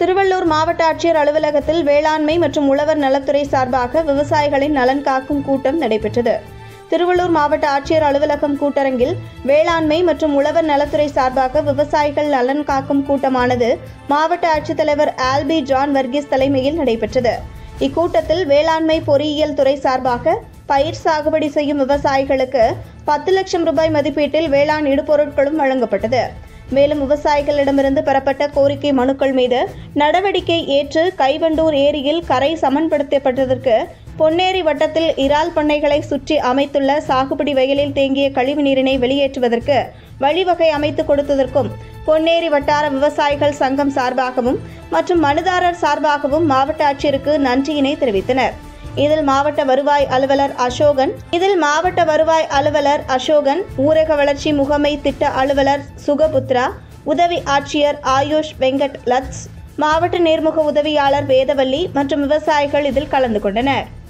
திருவள்ளூர் மாவட்ட ஆட்சியர் அலுவலகத்தில் வேளாண்மை மற்றும் உழவர் நலத்துறை சார்பாக விவசாயிகளின் நலன் காக்கும் கூட்டம் நடைபெற்றது திருவள்ளூர் மாவட்ட ஆட்சியர் அலுவலகம் கூட்டரங்கில் வேளாண்மை மற்றும் உழவர் நலத்துறை சார்பாக விவசாயிகள் நலன் காக்கும் கூட்டமானது மாவட்ட ஆட்சித்தலைவர் ஆல்பி ஜான் வர்கீஸ் தலைமையில் நடைபெற்றது இக்கூட்டத்தில் வேளாண்மை பொறியியல் துறை சார்பாக பயிர் சாகுபடி செய்யும் விவசாயிகளுக்கு பத்து லட்சம் ரூபாய் மதிப்பீட்டில் வேளாண் இடுபொருட்களும் வழங்கப்பட்டது மேலும் விவசாயிகளிடமிருந்து பெறப்பட்ட கோரிக்கை மனுக்கள் மீது நடவடிக்கை ஏற்று கைவண்டூர் ஏரியில் கரை சமன்படுத்தப்பட்டதற்கு பொன்னேரி வட்டத்தில் இறால் பண்ணைகளை சுற்றி அமைத்துள்ள சாகுபடி வயலில் தேங்கிய கழிவு நீரினை வெளியேற்றுவதற்கு வழிவகை அமைத்து கொடுத்ததற்கும் பொன்னேரி வட்டார விவசாயிகள் சங்கம் சார்பாகவும் மற்றும் மனுதாரர் சார்பாகவும் மாவட்ட ஆட்சியருக்கு நன்றியினை தெரிவித்தனர் இதில் மாவட்ட வருவாய் அலுவலர் அசோகன் இதில் மாவட்ட வருவாய் அலுவலர் அசோகன் ஊரக வளர்ச்சி முகமை திட்ட அலுவலர் சுகபுத்ரா உதவி ஆட்சியர் ஆயுஷ் வெங்கட் லத்ஸ் மாவட்ட நேர்முக உதவியாளர் வேதவல்லி மற்றும் விவசாயிகள் இதில் கலந்து கொண்டனர்